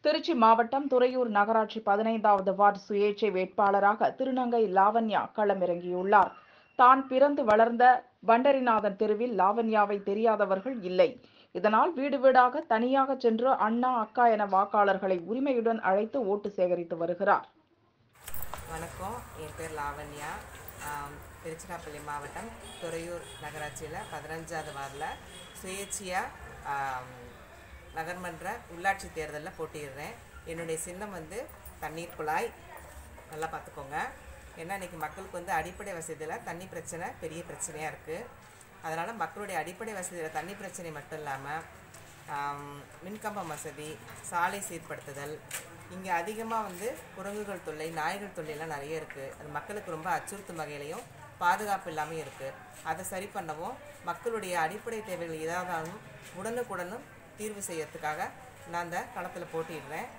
திருச்சி மாவட்டம் துறையூர் நகராட்சி பதினைந்தாவது வார்டு சுயேட்சை வேட்பாளராக திருநங்கை லாவண்யா களமிறங்கியுள்ளார் தான் பிறந்து வளர்ந்த பண்டரிநாதன் தெருவில் லாவண்யாவை தெரியாதவர்கள் இல்லை இதனால் வீடு வீடாக தனியாக சென்று அண்ணா அக்கா என வாக்காளர்களை உரிமையுடன் அழைத்து ஓட்டு சேகரித்து வருகிறார் வணக்கம் என் பேர் லாவண்யா ஆம், திருச்சிராப்பள்ளி மாவட்டம் துறையூர் நகராட்சியில் பதினஞ்சாவது வார்டில் சுயேட்சையாக நகர்மன்ற உள்ளாட்சி தேர்தலில் போட்டியிடுறேன் என்னுடைய சின்னம் வந்து தண்ணீர் குழாய் நல்லா பார்த்துக்கோங்க ஏன்னா இன்றைக்கி மக்களுக்கு வந்து அடிப்படை வசதியில் தண்ணி பிரச்சனை பெரிய பிரச்சனையாக இருக்குது அதனால் மக்களுடைய அடிப்படை வசதியில் தண்ணி பிரச்சனை மட்டும் இல்லாமல் ஆம், மின்கம்பம் வசதி சாலை சீர்படுத்துதல் இங்கே அதிகமாக வந்து குரங்குகள் தொல்லை நாய்கள் தொல்லைலாம் நிறைய இருக்குது அது மக்களுக்கு ரொம்ப அச்சுறுத்தும் வகையிலையும் பாதுகாப்பு இல்லாமல் இருக்குது அதை சரி பண்ணவும் மக்களுடைய அடிப்படை தேவைகள் ஏதாவதாலும் உடனுக்குடனும் தீர்வு செய்யறதுக்காக நான் அந்த களத்தில் போட்டியிடுறேன்